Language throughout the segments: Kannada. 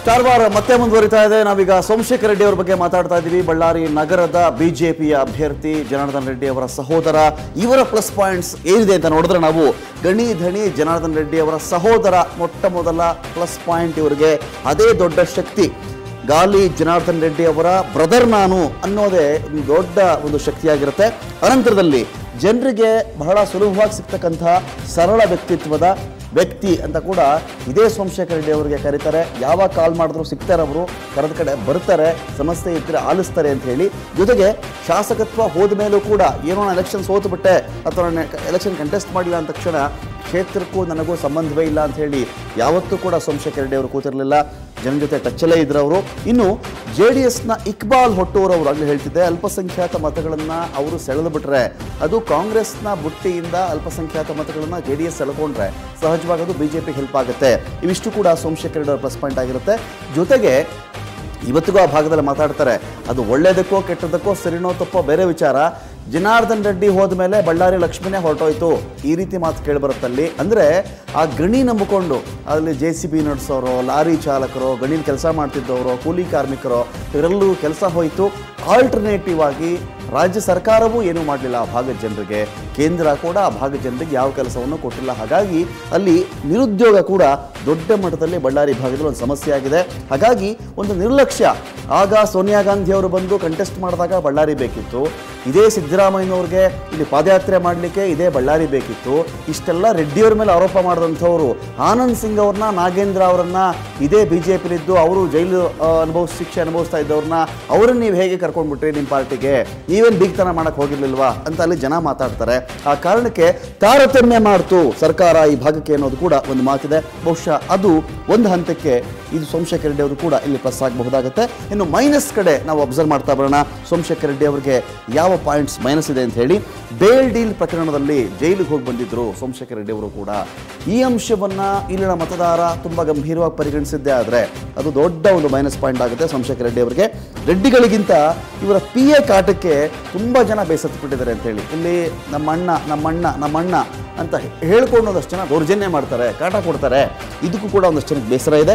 ಸ್ಟಾರ್ ವಾರ್ ಮತ್ತೆ ಮುಂದುವರಿತಾ ಇದೆ ನಾವೀಗ ಸೋಮಶೇಖರ್ ರೆಡ್ಡಿ ಅವರ ಬಗ್ಗೆ ಮಾತಾಡ್ತಾ ಇದ್ದೀವಿ ಬಳ್ಳಾರಿ ನಗರದ ಬಿಜೆಪಿಯ ಅಭ್ಯರ್ಥಿ ಜನಾರ್ದನ್ ರೆಡ್ಡಿ ಅವರ ಸಹೋದರ ಇವರ ಪ್ಲಸ್ ಪಾಯಿಂಟ್ಸ್ ಏನಿದೆ ಅಂತ ನೋಡಿದ್ರೆ ನಾವು ಗಣಿ ಧಣಿ ಜನಾರ್ದನ್ ರೆಡ್ಡಿ ಅವರ ಸಹೋದರ ಮೊಟ್ಟ ಮೊದಲ ಪ್ಲಸ್ ಪಾಯಿಂಟ್ ಇವರಿಗೆ ಅದೇ ದೊಡ್ಡ ಶಕ್ತಿ ಗಾಲಿ ಜನಾರ್ದನ್ ರೆಡ್ಡಿ ಅವರ ಬ್ರದರ್ ನಾನು ಅನ್ನೋದೇ ಒಂದು ದೊಡ್ಡ ಒಂದು ಶಕ್ತಿಯಾಗಿರುತ್ತೆ ಅನಂತರದಲ್ಲಿ ಜನರಿಗೆ ಬಹಳ ಸುಲಭವಾಗಿ ಸಿಗ್ತಕ್ಕಂತಹ ಸರಳ ವ್ಯಕ್ತಿತ್ವದ ವ್ಯಕ್ತಿ ಅಂತ ಕೂಡ ಇದೇ ಸೋಮಶೇಖರ್ ರೆಡ್ಡಿ ಅವರಿಗೆ ಕರೀತಾರೆ ಯಾವಾಗ ಕಾಲ್ ಮಾಡಿದ್ರು ಸಿಗ್ತಾರೆ ಅವರು ಕರೆದ ಕಡೆ ಬರ್ತಾರೆ ಸಮಸ್ಯೆ ಇದ್ದರೆ ಆಲಿಸ್ತಾರೆ ಅಂತ ಹೇಳಿ ಜೊತೆಗೆ ಶಾಸಕತ್ವ ಹೋದ ಮೇಲೂ ಕೂಡ ಏನೋ ನಾನು ಎಲೆಕ್ಷನ್ ಸೋತುಬಿಟ್ಟೆ ಅಥವಾ ನಾನು ಎಲೆಕ್ಷನ್ ಕಂಟೆಸ್ಟ್ ಮಾಡಿಲ್ಲ ಅಂದ ತಕ್ಷಣ ಕ್ಷೇತ್ರಕ್ಕೂ ನನಗೂ ಸಂಬಂಧವೇ ಇಲ್ಲ ಅಂತ ಹೇಳಿ ಯಾವತ್ತೂ ಕೂಡ ಸೋಮಶೇಖರ್ ರೆಡ್ಡಿ ಅವರು ಕೂತಿರಲಿಲ್ಲ ಜನ ಜೊತೆ ಟಚ್ಚಲ್ಲೇ ಇದ್ರು ಅವರು ಇನ್ನು ಜೆ ಡಿ ಎಸ್ನ ಇಕ್ಬಾಲ್ ಹೊಟ್ಟೂರ್ ಅವರು ಆಗಲೇ ಹೇಳ್ತಿದ್ದೆ ಅಲ್ಪಸಂಖ್ಯಾತ ಮತಗಳನ್ನು ಅವರು ಸೆಳೆದು ಬಿಟ್ರೆ ಅದು ಕಾಂಗ್ರೆಸ್ನ ಬುಟ್ಟಿಯಿಂದ ಅಲ್ಪಸಂಖ್ಯಾತ ಮತಗಳನ್ನು ಜೆ ಡಿ ಎಸ್ ಸೆಳೆಕೊಂಡ್ರೆ ಸಹಜವಾಗಿ ಅದು ಬಿ ಜೆ ಪಿ ಹೆಲ್ಪ್ ಆಗುತ್ತೆ ಇವಿಷ್ಟು ಕೂಡ ಸೋಮಶೇಖರ್ ರೆಡ್ಡಿ ಅವರ ಪ್ಲಸ್ ಪಾಯಿಂಟ್ ಆಗಿರುತ್ತೆ ಜೊತೆಗೆ ಇವತ್ತಿಗೂ ಆ ಭಾಗದಲ್ಲಿ ಮಾತಾಡ್ತಾರೆ ಅದು ಒಳ್ಳೇದಕ್ಕೋ ಕೆಟ್ಟದಕ್ಕೋ ಸರಿನೋ ತಪ್ಪೋ ಬೇರೆ ವಿಚಾರ ಜನಾರ್ದನ್ ರೆಡ್ಡಿ ಹೋದ ಮೇಲೆ ಬಳ್ಳಾರಿ ಲಕ್ಷ್ಮಿನೇ ಹೊರಟೋಯ್ತು ಈ ರೀತಿ ಮಾತು ಕೇಳಿಬರುತ್ತಲ್ಲಿ ಅಂದರೆ ಆ ಗಣಿ ನಂಬಿಕೊಂಡು ಅಲ್ಲಿ ಜೆ ಸಿ ಬಿ ನಡೆಸೋರು ಲಾರಿ ಚಾಲಕರು ಗಣಿಲಿ ಕೆಲಸ ಮಾಡ್ತಿದ್ದವರು ಕೂಲಿ ಕಾರ್ಮಿಕರು ಇವರೆಲ್ಲೂ ಕೆಲಸ ಹೋಯಿತು ಆಲ್ಟರ್ನೇಟಿವ್ ಆಗಿ ರಾಜ್ಯ ಸರ್ಕಾರವೂ ಏನೂ ಮಾಡಲಿಲ್ಲ ಆ ಭಾಗದ ಜನರಿಗೆ ಕೇಂದ್ರ ಕೂಡ ಆ ಭಾಗದ ಜನರಿಗೆ ಯಾವ ಕೆಲಸವನ್ನು ಕೊಟ್ಟಿಲ್ಲ ಹಾಗಾಗಿ ಅಲ್ಲಿ ನಿರುದ್ಯೋಗ ಕೂಡ ದೊಡ್ಡ ಮಟ್ಟದಲ್ಲಿ ಬಳ್ಳಾರಿ ಭಾಗದಲ್ಲಿ ಒಂದು ಸಮಸ್ಯೆ ಆಗಿದೆ ಹಾಗಾಗಿ ಒಂದು ನಿರ್ಲಕ್ಷ್ಯ ಆಗ ಸೋನಿಯಾ ಗಾಂಧಿ ಅವರು ಬಂದು ಕಂಟೆಸ್ಟ್ ಮಾಡಿದಾಗ ಬಳ್ಳಾರಿ ಬೇಕಿತ್ತು ಇದೇ ಸಿದ್ದರಾಮಯ್ಯನವ್ರಿಗೆ ಇಲ್ಲಿ ಪಾದಯಾತ್ರೆ ಮಾಡಲಿಕ್ಕೆ ಇದೇ ಬಳ್ಳಾರಿ ಬೇಕಿತ್ತು ಇಷ್ಟೆಲ್ಲ ರೆಡ್ಡಿಯವ್ರ ಮೇಲೆ ಆರೋಪ ಮಾಡಿದಂಥವ್ರು ಆನಂದ್ ಸಿಂಗ್ ಅವ್ರನ್ನ ನಾಗೇಂದ್ರ ಅವರನ್ನ ಇದೇ ಬಿ ಜೆ ಪಿಲಿದ್ದು ಅವರು ಜೈಲು ಆ, ಅನುಭವಿಸ್ ಶಿಕ್ಷೆ ಅನುಭವಿಸ್ತಾ ಇದ್ದವ್ರನ್ನ ಅವರನ್ನ ನೀವು ಹೇಗೆ ಕರ್ಕೊಂಡ್ಬಿಟ್ರಿ ನಿಮ್ಮ ಪಾರ್ಟಿಗೆ ನೀವೇನು ಬೀಗ್ತನ ಮಾಡಕ್ಕೆ ಹೋಗಿರ್ಲಿಲ್ವಾ ಅಂತ ಅಲ್ಲಿ ಜನ ಮಾತಾಡ್ತಾರೆ ಆ ಕಾರಣಕ್ಕೆ ತಾರತಮ್ಯ ಮಾಡ್ತು ಸರ್ಕಾರ ಈ ಭಾಗಕ್ಕೆ ಅನ್ನೋದು ಕೂಡ ಒಂದು ಮಾತಿದೆ ಬಹುಶಃ ಅದು ಒಂದು ಹಂತಕ್ಕೆ ಇದು ಸೋಮಶೇಖರ್ ರೆಡ್ಡಿ ಅವರು ಕೂಡ ಇಲ್ಲಿ ಪ್ಲಸ್ ಆಗಬಹುದಾಗುತ್ತೆ ಇನ್ನು ಮೈನಸ್ ಕಡೆ ನಾವು ಅಬ್ಸರ್ವ್ ಮಾಡ್ತಾ ಬರೋಣ ಸೋಮಶೇಖರ್ ರೆಡ್ಡಿ ಅವರಿಗೆ ಯಾವ ಪಾಯಿಂಟ್ಸ್ ಮೈನಸ್ ಇದೆ ಅಂತ ಹೇಳಿ ಬೇಲ್ ಡೀಲ್ ಪ್ರಕರಣದಲ್ಲಿ ಜೈಲಿಗೆ ಹೋಗಿ ಬಂದಿದ್ರು ಸೋಮಶೇಖರ್ ರೆಡ್ಡಿ ಅವರು ಕೂಡ ಈ ಅಂಶವನ್ನ ಇಲ್ಲಿನ ಮತದಾರ ತುಂಬಾ ಗಂಭೀರವಾಗಿ ಪರಿಗಣಿಸಿದ್ದೇ ಆದರೆ ಅದು ದೊಡ್ಡ ಒಂದು ಮೈನಸ್ ಪಾಯಿಂಟ್ ಆಗುತ್ತೆ ಸೋಮಶೇಖರ್ ರೆಡ್ಡಿ ಅವರಿಗೆ ರೆಡ್ಡಿಗಳಿಗಿಂತ ಇವರ ಪಿ ಎ ಕಾಟಕ್ಕೆ ತುಂಬ ಜನ ಬೇಸತ್ತು ಅಂತ ಹೇಳಿ ಇಲ್ಲಿ ನಮ್ಮ ಅಣ್ಣ ನಮ್ಮ ಅಣ್ಣ ನಮ್ಮ ಅಣ್ಣ ಅಂತ ಹೇಳ್ಕೊಂಡು ಒಂದಷ್ಟು ಜನ ದೌರ್ಜನ್ಯ ಮಾಡ್ತಾರೆ ಕಾಟ ಕೊಡ್ತಾರೆ ಇದಕ್ಕೂ ಕೂಡ ಒಂದಷ್ಟು ಜನಕ್ಕೆ ಬೇಸರ ಇದೆ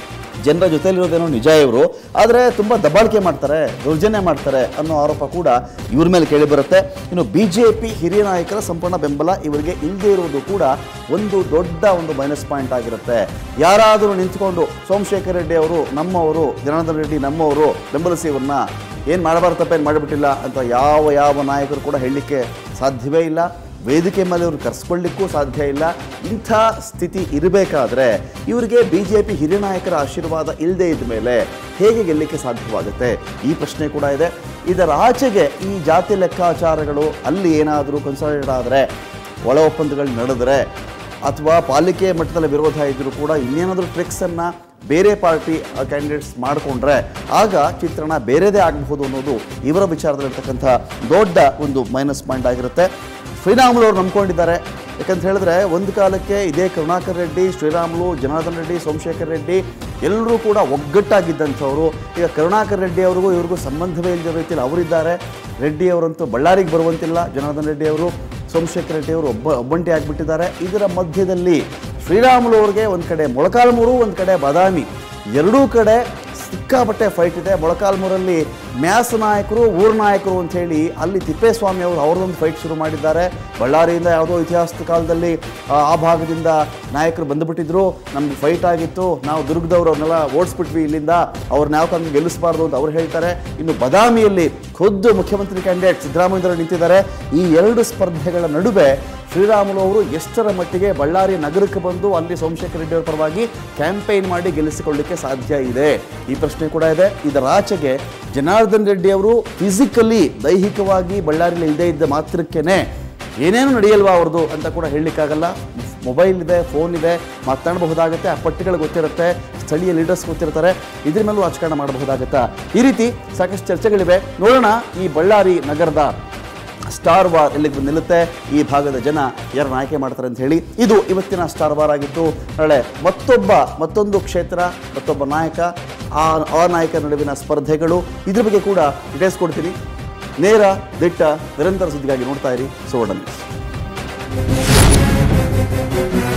ಜನರ ಜೊತೆಲಿರೋದೇನೋ ನಿಜ ಇವರು ಆದರೆ ತುಂಬ ದಬ್ಬಾಳಿಕೆ ಮಾಡ್ತಾರೆ ದೌರ್ಜನ್ಯ ಮಾಡ್ತಾರೆ ಅನ್ನೋ ಆರೋಪ ಕೂಡ ಇವ್ರ ಮೇಲೆ ಕೇಳಿಬರುತ್ತೆ ಇನ್ನು ಬಿ ಜೆ ಪಿ ಹಿರಿಯ ನಾಯಕರ ಸಂಪೂರ್ಣ ಬೆಂಬಲ ಇವರಿಗೆ ಇಲ್ಲದೇ ಇರುವುದು ಕೂಡ ಒಂದು ದೊಡ್ಡ ಒಂದು ಮೈನಸ್ ಪಾಯಿಂಟ್ ಆಗಿರುತ್ತೆ ಯಾರಾದರೂ ನಿಂತ್ಕೊಂಡು ಸೋಮಶೇಖರ್ ರೆಡ್ಡಿ ಅವರು ನಮ್ಮವರು ಜನಾರ್ದನ್ ರೆಡ್ಡಿ ನಮ್ಮವರು ಬೆಂಬಲಿಸಿ ಇವ್ರನ್ನ ಏನು ಮಾಡಬಾರ್ದು ತಪ್ಪೇನು ಮಾಡಿಬಿಟ್ಟಿಲ್ಲ ಅಂತ ಯಾವ ಯಾವ ನಾಯಕರು ಕೂಡ ಹೇಳಲಿಕ್ಕೆ ಸಾಧ್ಯವೇ ಇಲ್ಲ ವೇದಿಕೆ ಮೇಲೆ ಇವ್ರು ಕರೆಸ್ಕೊಳ್ಳಿಕ್ಕೂ ಸಾಧ್ಯ ಇಲ್ಲ ಇಂಥ ಸ್ಥಿತಿ ಇರಬೇಕಾದ್ರೆ ಇವರಿಗೆ ಬಿ ಜೆ ಪಿ ಹಿರಿಯ ನಾಯಕರ ಆಶೀರ್ವಾದ ಇಲ್ಲದೆ ಇದ್ದ ಮೇಲೆ ಹೇಗೆ ಗೆಲ್ಲಲಿಕ್ಕೆ ಸಾಧ್ಯವಾಗುತ್ತೆ ಈ ಪ್ರಶ್ನೆ ಕೂಡ ಇದೆ ಇದರ ಆಚೆಗೆ ಈ ಜಾತಿ ಲೆಕ್ಕಾಚಾರಗಳು ಅಲ್ಲಿ ಏನಾದರೂ ಕನ್ಸಲ್ಟೇಟ್ ಆದರೆ ಒಳ ಒಪ್ಪಂದಗಳು ನಡೆದರೆ ಅಥವಾ ಪಾಲಿಕೆ ಮಟ್ಟದಲ್ಲಿ ವಿರೋಧ ಇದ್ದರೂ ಕೂಡ ಇನ್ನೇನಾದರೂ ಟ್ರಿಕ್ಸನ್ನು ಬೇರೆ ಪಾರ್ಟಿ ಕ್ಯಾಂಡಿಡೇಟ್ಸ್ ಮಾಡಿಕೊಂಡ್ರೆ ಆಗ ಚಿತ್ರಣ ಬೇರೆದೇ ಆಗಬಹುದು ಅನ್ನೋದು ಇವರ ವಿಚಾರದಲ್ಲಿರ್ತಕ್ಕಂಥ ದೊಡ್ಡ ಒಂದು ಮೈನಸ್ ಪಾಯಿಂಟ್ ಆಗಿರುತ್ತೆ ಶ್ರೀರಾಮುಲು ಅವ್ರು ನಂಬ್ಕೊಂಡಿದ್ದಾರೆ ಯಾಕಂತ ಹೇಳಿದ್ರೆ ಒಂದು ಕಾಲಕ್ಕೆ ಇದೇ ಕರುಣಾಕರ್ ರೆಡ್ಡಿ ಶ್ರೀರಾಮುಲು ಜನಾರ್ದನ್ ರೆಡ್ಡಿ ಸೋಮಶೇಖರ್ ರೆಡ್ಡಿ ಎಲ್ಲರೂ ಕೂಡ ಒಗ್ಗಟ್ಟಾಗಿದ್ದಂಥವ್ರು ಈಗ ಕರುಣಾಕರ್ ರೆಡ್ಡಿ ಅವ್ರಿಗೂ ಇವ್ರಿಗೂ ಸಂಬಂಧವೇ ಇಲ್ಲದ ರೀತಿಯಲ್ಲಿ ಅವರಿದ್ದಾರೆ ರೆಡ್ಡಿ ಅವರಂತೂ ಬಳ್ಳಾರಿಗೆ ಬರುವಂತಿಲ್ಲ ಜನಾರ್ದನ್ ರೆಡ್ಡಿ ಅವರು ಸೋಮಶೇಖರ್ ರೆಡ್ಡಿ ಅವರು ಒಬ್ಬ ಒಬ್ಬಂಟಿ ಆಗಿಬಿಟ್ಟಿದ್ದಾರೆ ಇದರ ಮಧ್ಯದಲ್ಲಿ ಶ್ರೀರಾಮುಲು ಅವ್ರಿಗೆ ಒಂದು ಕಡೆ ಮೊಳಕಾಲ್ಮೂರು ಒಂದು ಕಡೆ ಬಾದಾಮಿ ಎರಡೂ ಕಡೆ ಸಿಕ್ಕಾಪಟ್ಟೆ ಫೈಟ್ ಇದೆ ಮೊಳಕಾಲ್ಮೂರಲ್ಲಿ ಮ್ಯಾಸ್ ನಾಯಕರು ಊರ್ ನಾಯಕರು ಅಂತ ಹೇಳಿ ಅಲ್ಲಿ ತಿಪ್ಪೇಸ್ವಾಮಿ ಅವರು ಅವ್ರದ್ದೊಂದು ಫೈಟ್ ಶುರು ಮಾಡಿದ್ದಾರೆ ಬಳ್ಳಾರಿಯಿಂದ ಯಾವುದೋ ಇತಿಹಾಸದ ಕಾಲದಲ್ಲಿ ಆ ಆ ಭಾಗದಿಂದ ನಾಯಕರು ಬಂದುಬಿಟ್ಟಿದ್ರು ನಮ್ಗೆ ಫೈಟ್ ಆಗಿತ್ತು ನಾವು ದುರ್ಗದವ್ರು ಅವ್ರನ್ನೆಲ್ಲ ಓಡಿಸ್ಬಿಟ್ವಿ ಇಲ್ಲಿಂದ ಅವ್ರನ್ನ ಯಾವ ಕಾರಣ ಗೆಲ್ಲಿಸಬಾರ್ದು ಅಂತ ಅವ್ರು ಹೇಳ್ತಾರೆ ಇನ್ನು ಬದಾಮಿಯಲ್ಲಿ ಖುದ್ದು ಮುಖ್ಯಮಂತ್ರಿ ಕ್ಯಾಂಡಿಡೇಟ್ ಸಿದ್ದರಾಮಯ್ಯವರು ನಿಂತಿದ್ದಾರೆ ಈ ಎರಡು ಸ್ಪರ್ಧೆಗಳ ನಡುವೆ ಶ್ರೀರಾಮುಲು ಅವರು ಎಷ್ಟರ ಮಟ್ಟಿಗೆ ಬಳ್ಳಾರಿ ನಗರಕ್ಕೆ ಬಂದು ಅಲ್ಲಿ ಸೋಮಶೇಖರ್ ರೆಡ್ಡಿ ಅವರ ಪರವಾಗಿ ಕ್ಯಾಂಪೇನ್ ಮಾಡಿ ಗೆಲ್ಲಿಸಿಕೊಳ್ಳಲಿಕ್ಕೆ ಸಾಧ್ಯ ಇದೆ ಈ ಪ್ರಶ್ನೆ ಕೂಡ ಇದೆ ಇದರ ಆಚೆಗೆ ಜನಾರ್ದನ್ ರೆಡ್ಡಿ ಅವರು ಫಿಸಿಕಲಿ ದೈಹಿಕವಾಗಿ ಬಳ್ಳಾರಿಯಲ್ಲಿ ಇಲ್ಲದೇ ಇದ್ದ ಮಾತ್ರಕ್ಕೇನೆ ಏನೇನು ನಡೆಯಲ್ವಾ ಅವ್ರದ್ದು ಅಂತ ಕೂಡ ಹೇಳಲಿಕ್ಕಾಗಲ್ಲ ಮೊಬೈಲ್ ಇದೆ ಫೋನ್ ಇದೆ ಮಾತನಾಡಬಹುದಾಗುತ್ತೆ ಆ ಪಟ್ಟಿಗಳು ಗೊತ್ತಿರುತ್ತೆ ಸ್ಥಳೀಯ ಲೀಡರ್ಸ್ ಗೊತ್ತಿರ್ತಾರೆ ಇದ್ರ ಮೇಲೂ ರಾಜಕಾರಣ ಮಾಡಬಹುದಾಗುತ್ತಾ ಈ ರೀತಿ ಸಾಕಷ್ಟು ಚರ್ಚೆಗಳಿವೆ ನೋಡೋಣ ಈ ಬಳ್ಳಾರಿ ನಗರದ ಸ್ಟಾರ್ ವಾರ್ ಎಲ್ಲಿಗೆ ಬಂದು ನಿಲ್ಲುತ್ತೆ ಈ ಭಾಗದ ಜನ ಯಾರನ್ನ ಆಯ್ಕೆ ಮಾಡ್ತಾರೆ ಅಂತ ಹೇಳಿ ಇದು ಇವತ್ತಿನ ಸ್ಟಾರ್ ವಾರ್ ಆಗಿತ್ತು ನಾಳೆ ಮತ್ತೊಬ್ಬ ಮತ್ತೊಂದು ಕ್ಷೇತ್ರ ಮತ್ತೊಬ್ಬ ನಾಯಕ ಆ ಆ ನಾಯಕರ ನಡುವಿನ ಸ್ಪರ್ಧೆಗಳು ಇದ್ರ ಬಗ್ಗೆ ಕೂಡ ಡೀಟೇಲ್ಸ್ ಕೊಡ್ತೀನಿ ನೇರ ದಿಟ್ಟ ನಿರಂತರ ಸುದ್ದಿಗಾಗಿ ನೋಡ್ತಾ ಇರಿ ಸುವರ್ಣ ನ್ಯೂಸ್